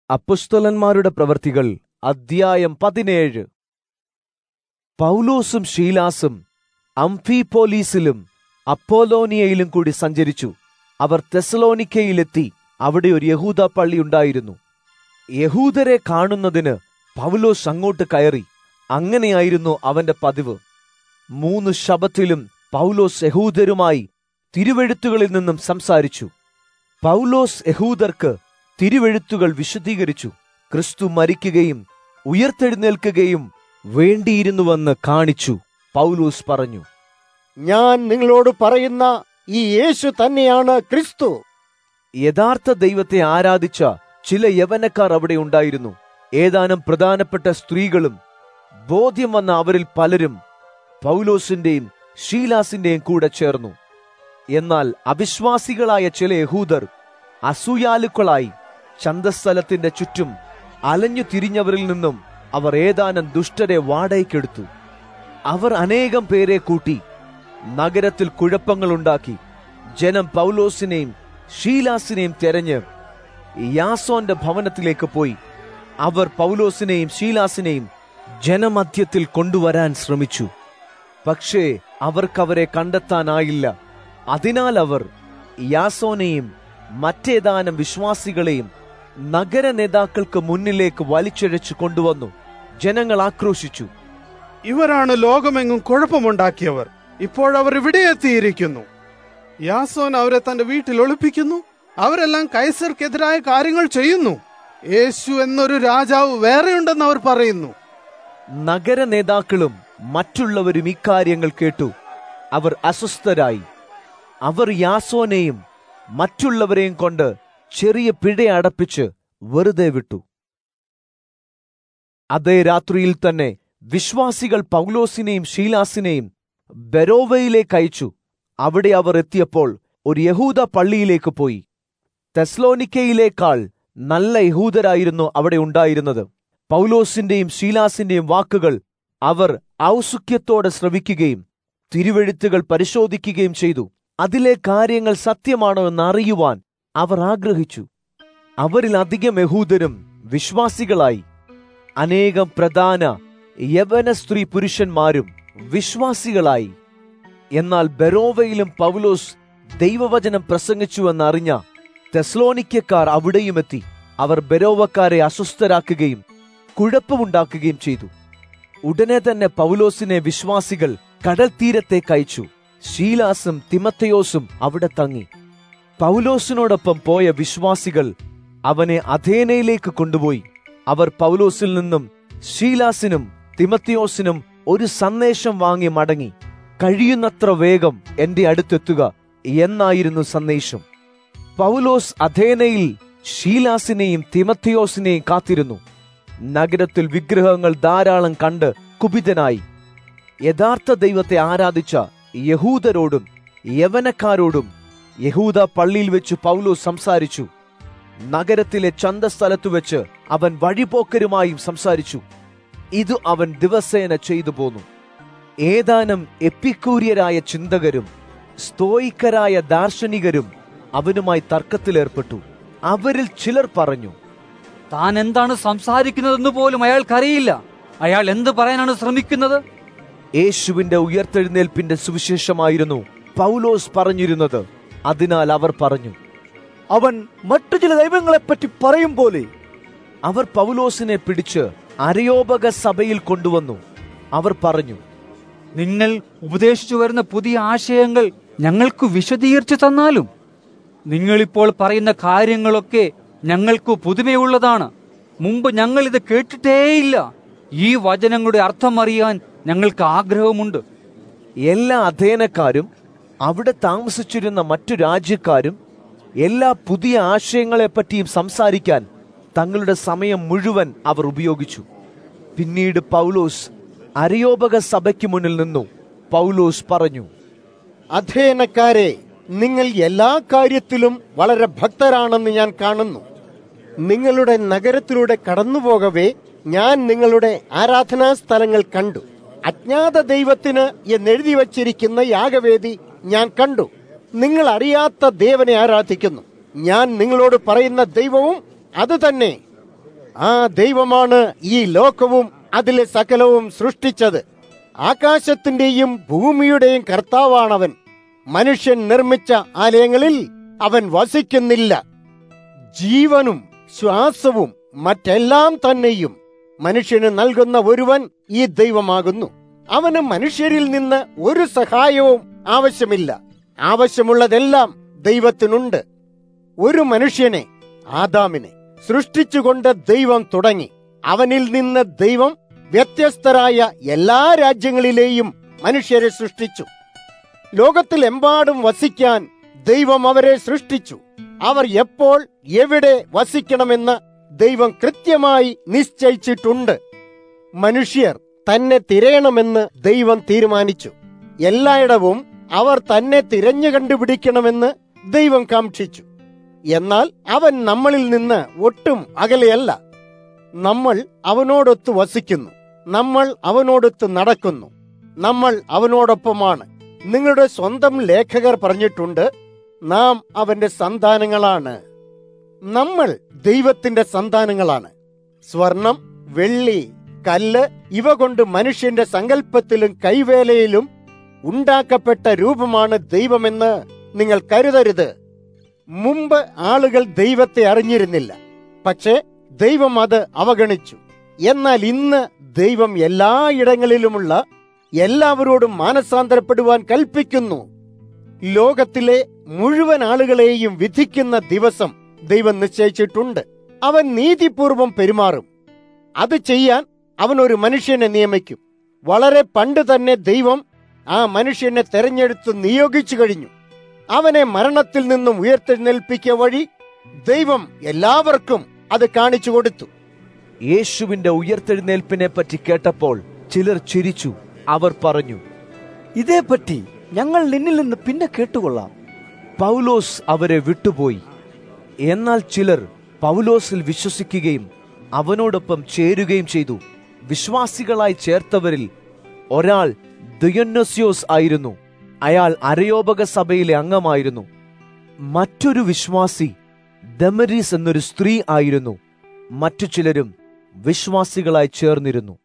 അപ്പുസ്തലന്മാരുടെ പ്രവർത്തികൾ അദ്ധ്യായം പതിനേഴ് പൗലോസും ഷീലാസും അംഫിപോലീസിലും അപ്പോലോനിയയിലും കൂടി സഞ്ചരിച്ചു അവർ തെസലോനിക്കയിലെത്തി അവിടെ ഒരു യഹൂദ പള്ളി ഉണ്ടായിരുന്നു യഹൂദരെ കാണുന്നതിന് പൗലോസ് അങ്ങോട്ട് കയറി അങ്ങനെയായിരുന്നു അവന്റെ പതിവ് മൂന്ന് ശബത്തിലും പൗലോസ് യഹൂദരുമായി തിരുവെഴുത്തുകളിൽ നിന്നും സംസാരിച്ചു പൗലോസ് യഹൂദർക്ക് തിരുവെഴുത്തുകൾ വിശദീകരിച്ചു ക്രിസ്തു മരിക്കുകയും ഉയർത്തെഴുന്നേൽക്കുകയും വേണ്ടിയിരുന്നുവെന്ന് കാണിച്ചു പൗലോസ് പറഞ്ഞു ഞാൻ നിങ്ങളോട് പറയുന്ന ഈ യേശു തന്നെയാണ് ക്രിസ്തു യഥാർത്ഥ ദൈവത്തെ ആരാധിച്ച ചില യവനക്കാർ അവിടെ ഉണ്ടായിരുന്നു ഏതാനും പ്രധാനപ്പെട്ട സ്ത്രീകളും ബോധ്യം വന്ന അവരിൽ പലരും പൗലോസിന്റെയും ഷീലാസിന്റെയും കൂടെ ചേർന്നു എന്നാൽ അവിശ്വാസികളായ ചില യഹൂദർ അസൂയാലുക്കളായി ചന്തസ്ഥലത്തിന്റെ ചുറ്റും അലഞ്ഞു തിരിഞ്ഞവരിൽ നിന്നും അവർ ഏതാനും ദുഷ്ടരെ വാടകയ്ക്കെടുത്തു അവർ അനേകം പേരെ കൂട്ടി നഗരത്തിൽ കുഴപ്പങ്ങളുണ്ടാക്കി ജനം പൗലോസിനെയും ഷീലാസിനെയും തെരഞ്ഞ് യാസോന്റെ ഭവനത്തിലേക്ക് പോയി അവർ പൗലോസിനെയും ഷീലാസിനെയും ജനമധ്യത്തിൽ കൊണ്ടുവരാൻ ശ്രമിച്ചു പക്ഷേ അവർക്കവരെ കണ്ടെത്താനായില്ല അതിനാൽ അവർ യാസോനെയും മറ്റേതാനും വിശ്വാസികളെയും നഗര നേതാക്കൾക്ക് മുന്നിലേക്ക് വലിച്ചിഴച്ചു കൊണ്ടുവന്നു ജനങ്ങൾ ആക്രോശിച്ചു ഇവരാണ് ലോകമെങ്ങും കുഴപ്പമുണ്ടാക്കിയവർ ഇപ്പോഴവർ ഇവിടെ എത്തിയിരിക്കുന്നു യാസോൻ അവരെ തന്റെ വീട്ടിൽ ഒളിപ്പിക്കുന്നു അവരെല്ലാം കൈസർക്കെതിരായ കാര്യങ്ങൾ ചെയ്യുന്നു യേശു എന്നൊരു രാജാവ് വേറെയുണ്ടെന്ന് അവർ പറയുന്നു നഗര നേതാക്കളും മറ്റുള്ളവരും ഇക്കാര്യങ്ങൾ കേട്ടു അവർ അസ്വസ്ഥരായി അവർ യാസോനെയും മറ്റുള്ളവരെയും കൊണ്ട് ചെറിയ പിഴ അടപ്പിച്ച് വെറുതെ വിട്ടു അതേ രാത്രിയിൽ തന്നെ വിശ്വാസികൾ പൗലോസിനെയും ഷീലാസിനെയും ബെരോവയിലേക്ക് അയച്ചു അവിടെ അവർ എത്തിയപ്പോൾ ഒരു യഹൂദ പള്ളിയിലേക്ക് പോയി തെസ്ലോനിക്കയിലേക്കാൾ നല്ല യഹൂദരായിരുന്നു അവിടെ ഉണ്ടായിരുന്നത് പൗലോസിന്റെയും ഷീലാസിന്റെയും വാക്കുകൾ അവർ ഔസുഖ്യത്തോടെ ശ്രവിക്കുകയും തിരുവെഴുത്തുകൾ പരിശോധിക്കുകയും ചെയ്തു അതിലെ കാര്യങ്ങൾ സത്യമാണോ എന്ന് അറിയുവാൻ അവർ ആഗ്രഹിച്ചു അവരിൽ അധികം യഹൂദരും വിശ്വാസികളായി അനേകം പ്രധാന യവന സ്ത്രീ പുരുഷന്മാരും വിശ്വാസികളായി എന്നാൽ ബെരോവയിലും പൗലോസ് ദൈവവചനം പ്രസംഗിച്ചുവെന്ന് അറിഞ്ഞ തെസ്ലോനിക്കക്കാർ അവിടെയുമെത്തി അവർ ബെരോവക്കാരെ അസ്വസ്ഥരാക്കുകയും കുഴപ്പമുണ്ടാക്കുകയും ചെയ്തു ഉടനെ തന്നെ പൗലോസിനെ വിശ്വാസികൾ കടൽ തീരത്തേക്ക് അയച്ചു ഷീലാസും തിമത്തയോസും അവിടെ തങ്ങി പൗലോസിനോടൊപ്പം പോയ വിശ്വാസികൾ അവനെ അഥേനയിലേക്ക് കൊണ്ടുപോയി അവർ പൗലോസിൽ നിന്നും ഷീലാസിനും തിമത്തിയോസിനും ഒരു സന്ദേശം വാങ്ങി മടങ്ങി കഴിയുന്നത്ര വേഗം എന്റെ അടുത്തെത്തുക എന്നായിരുന്നു സന്ദേശം പൗലോസ് അഥേനയിൽ ഷീലാസിനെയും തിമത്തിയോസിനെയും കാത്തിരുന്നു നഗരത്തിൽ വിഗ്രഹങ്ങൾ ധാരാളം കണ്ട് കുപിതനായി യഥാർത്ഥ ദൈവത്തെ ആരാധിച്ച യഹൂദരോടും യവനക്കാരോടും യഹൂദ പള്ളിയിൽ വെച്ച് പൗലോസ് സംസാരിച്ചു നഗരത്തിലെ ചന്തസ്ഥലത്തു വെച്ച് അവൻ വഴിപോക്കരുമായും സംസാരിച്ചു ഇത് അവൻ ദിവസേന ചെയ്തു പോന്നു ഏതാനും എപ്പിക്കൂര്യരായ ചിന്തകരും സ്തോയിക്കരായ ദാർശനികരും അവനുമായി തർക്കത്തിലേർപ്പെട്ടു അവരിൽ ചിലർ പറഞ്ഞു താൻ എന്താണ് സംസാരിക്കുന്നതെന്ന് പോലും അയാൾക്കറിയില്ല അയാൾ എന്ത് പറയാനാണ് ശ്രമിക്കുന്നത് യേശുവിന്റെ ഉയർത്തെഴുന്നേൽപ്പിന്റെ സുവിശേഷമായിരുന്നു പൗലോസ് പറഞ്ഞിരുന്നത് അതിനാൽ അവർ പറഞ്ഞു അവൻ മറ്റു ചില ദൈവങ്ങളെപ്പറ്റി പറയും പോലെ അവർ പൗലോസിനെ പിടിച്ച് അരയോപക സഭയിൽ കൊണ്ടുവന്നു അവർ പറഞ്ഞു നിങ്ങൾ ഉപദേശിച്ചു വരുന്ന പുതിയ ആശയങ്ങൾ ഞങ്ങൾക്ക് വിശദീകരിച്ചു തന്നാലും നിങ്ങളിപ്പോൾ പറയുന്ന കാര്യങ്ങളൊക്കെ ഞങ്ങൾക്ക് പുതുമയുള്ളതാണ് മുമ്പ് ഞങ്ങൾ ഇത് കേട്ടിട്ടേയില്ല ഈ വചനങ്ങളുടെ അർത്ഥം അറിയാൻ ഞങ്ങൾക്ക് ആഗ്രഹമുണ്ട് എല്ലാ അധേനക്കാരും അവിടെ താമസിച്ചിരുന്ന മറ്റു രാജ്യക്കാരും എല്ലാ പുതിയ ആശയങ്ങളെപ്പറ്റിയും സംസാരിക്കാൻ തങ്ങളുടെ സമയം മുഴുവൻ അവർ ഉപയോഗിച്ചു പിന്നീട് പൗലോസ് അരയോപക സഭയ്ക്ക് മുന്നിൽ നിന്നു പൗലോസ് പറഞ്ഞു അധേനക്കാരെ നിങ്ങൾ എല്ലാ കാര്യത്തിലും വളരെ ഭക്തരാണെന്ന് ഞാൻ കാണുന്നു നിങ്ങളുടെ നഗരത്തിലൂടെ കടന്നുപോകവേ ഞാൻ നിങ്ങളുടെ ആരാധനാ സ്ഥലങ്ങൾ കണ്ടു അജ്ഞാത ദൈവത്തിന് എന്നെഴുതി വച്ചിരിക്കുന്ന യാഗവേദി ഞാൻ കണ്ടു നിങ്ങൾ അറിയാത്ത ദേവനെ ആരാധിക്കുന്നു ഞാൻ നിങ്ങളോട് പറയുന്ന ദൈവവും അത് തന്നെ ആ ദൈവമാണ് ഈ ലോകവും അതിലെ സകലവും സൃഷ്ടിച്ചത് ആകാശത്തിന്റെയും ഭൂമിയുടെയും കർത്താവാണവൻ മനുഷ്യൻ നിർമ്മിച്ച ആലയങ്ങളിൽ അവൻ വസിക്കുന്നില്ല ജീവനും ശ്വാസവും മറ്റെല്ലാം തന്നെയും മനുഷ്യന് നൽകുന്ന ഒരുവൻ ഈ ദൈവമാകുന്നു അവന് മനുഷ്യരിൽ നിന്ന് ഒരു സഹായവും ആവശ്യമില്ല ആവശ്യമുള്ളതെല്ലാം ദൈവത്തിനുണ്ട് ഒരു മനുഷ്യനെ ആദാമിനെ സൃഷ്ടിച്ചുകൊണ്ട് ദൈവം തുടങ്ങി അവനിൽ നിന്ന് ദൈവം വ്യത്യസ്തരായ എല്ലാ രാജ്യങ്ങളിലെയും മനുഷ്യരെ സൃഷ്ടിച്ചു ലോകത്തിലെമ്പാടും വസിക്കാൻ ദൈവം അവരെ സൃഷ്ടിച്ചു അവർ എപ്പോൾ എവിടെ വസിക്കണമെന്ന് ദൈവം കൃത്യമായി നിശ്ചയിച്ചിട്ടുണ്ട് മനുഷ്യർ തന്നെ തിരയണമെന്ന് ദൈവം തീരുമാനിച്ചു എല്ലായിടവും അവർ തന്നെ തിരഞ്ഞു കണ്ടുപിടിക്കണമെന്ന് ദൈവം കാക്ഷിച്ചു എന്നാൽ അവൻ നമ്മളിൽ നിന്ന് ഒട്ടും അകലെയല്ല നമ്മൾ അവനോടൊത്ത് വസിക്കുന്നു നമ്മൾ അവനോടൊത്ത് നടക്കുന്നു നമ്മൾ അവനോടൊപ്പമാണ് നിങ്ങളുടെ സ്വന്തം ലേഖകർ പറഞ്ഞിട്ടുണ്ട് നാം അവന്റെ സന്താനങ്ങളാണ് നമ്മൾ ദൈവത്തിന്റെ സന്താനങ്ങളാണ് സ്വർണം വെള്ളി കല്ല് ഇവ കൊണ്ട് മനുഷ്യന്റെ സങ്കല്പത്തിലും കൈവേലയിലും ഉണ്ടാക്കപ്പെട്ട രൂപമാണ് ദൈവമെന്ന് നിങ്ങൾ കരുതരുത് മുമ്പ് ആളുകൾ ദൈവത്തെ അറിഞ്ഞിരുന്നില്ല പക്ഷേ ദൈവം അത് അവഗണിച്ചു എന്നാൽ ഇന്ന് ദൈവം എല്ലായിടങ്ങളിലുമുള്ള എല്ലാവരോടും മാനസാന്തരപ്പെടുവാൻ കൽപ്പിക്കുന്നു ലോകത്തിലെ മുഴുവൻ ആളുകളെയും വിധിക്കുന്ന ദിവസം ദൈവം നിശ്ചയിച്ചിട്ടുണ്ട് അവൻ നീതിപൂർവം പെരുമാറും അത് ചെയ്യാൻ അവൻ ഒരു മനുഷ്യനെ നിയമിക്കും വളരെ പണ്ട് തന്നെ ദൈവം ആ മനുഷ്യനെ തെരഞ്ഞെടുത്ത് നിയോഗിച്ചു കഴിഞ്ഞു അവനെ മരണത്തിൽ നിന്നും ഉയർത്തെഴുന്നേൽപ്പിക്കുക വഴി ദൈവം എല്ലാവർക്കും അത് കാണിച്ചു കൊടുത്തു യേശുവിന്റെ ഉയർത്തെഴുന്നേൽപ്പിനെ പറ്റി കേട്ടപ്പോൾ ചിലർ ചിരിച്ചു അവർ പറഞ്ഞു ഇതേപ്പറ്റി ഞങ്ങൾ നിന്നിൽ നിന്ന് പിന്നെ കേട്ടുകൊള്ളാം പൗലോസ് അവരെ വിട്ടുപോയി എന്നാൽ ചിലർ പൗലോസിൽ വിശ്വസിക്കുകയും അവനോടൊപ്പം ചേരുകയും ചെയ്തു വിശ്വാസികളായി ചേർത്തവരിൽ ഒരാൾ ദുയന്നോസ്യോസ് ആയിരുന്നു അയാൾ അരയോപക സഭയിലെ അംഗമായിരുന്നു മറ്റൊരു വിശ്വാസി ദമരീസ് എന്നൊരു സ്ത്രീ ആയിരുന്നു മറ്റു ചിലരും വിശ്വാസികളായി ചേർന്നിരുന്നു